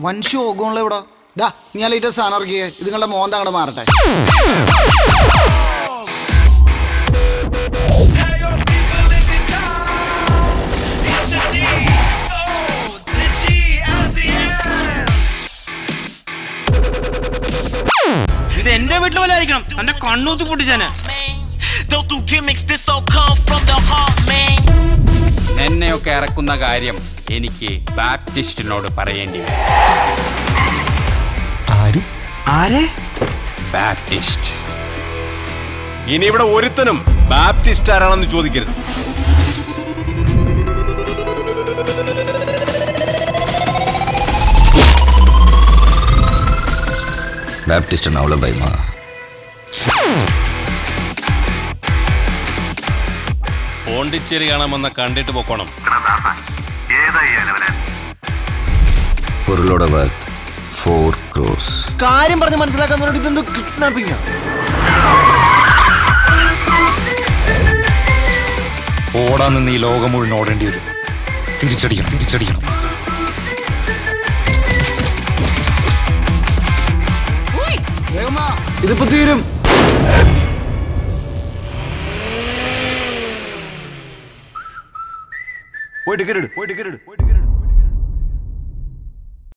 വൻ ശോകമുള്ള ഇവിടെ ഡാ നീ അല്ലെ സാധനം ഇറക്കിയേ ഇത് നിങ്ങളുടെ മോന്ത അങ്ങോട്ട് മാറട്ടെ ഇത് എന്റെ വീട്ടിൽ പോലെ ആയിരിക്കണം എന്റെ കണ്ണൂത്തി പൊട്ടിച്ചാന് Don't do gimmicks, this all come from the heart, man. എന്നെയൊക്കെ ഇറക്കുന്ന കാര്യം എനിക്ക് ബാപ്റ്റിസ്റ്റിനോട് പറയേണ്ടി വരും ആരെ ബാപ്റ്റിസ്റ്റ് ഇനി ഇവിടെ ഒരുത്തനും ബാപ്റ്റിസ്റ്റ് ആരാണെന്ന് ചോദിക്കരുത് ബാപ്റ്റിസ്റ്റ് അവളെ ഭയമാ പോണ്ടിച്ചേരി കാണാമെന്ന കണ്ടിട്ട് പൊക്കോണം പൊരുളോടെ വർത്ത് ഫോർ ക്രോസ് കാര്യം പറഞ്ഞ് മനസ്സിലാക്കാൻ വേണ്ടി ഇതെന്തോ കിഡ്നാപ്പിംഗ് ഓടാൻ നിന്ന് ഈ ലോകം മുഴുവൻ ഓടേണ്ടി വരും തിരിച്ചടിക്കണം തിരിച്ചടിക്കണം വേഗമാ ഇതിപ്പോ തീരും പോയി ടിക്കറ്റ് പോയി ടിക്കറ്റ് പോയി ടിക്കറ്റ്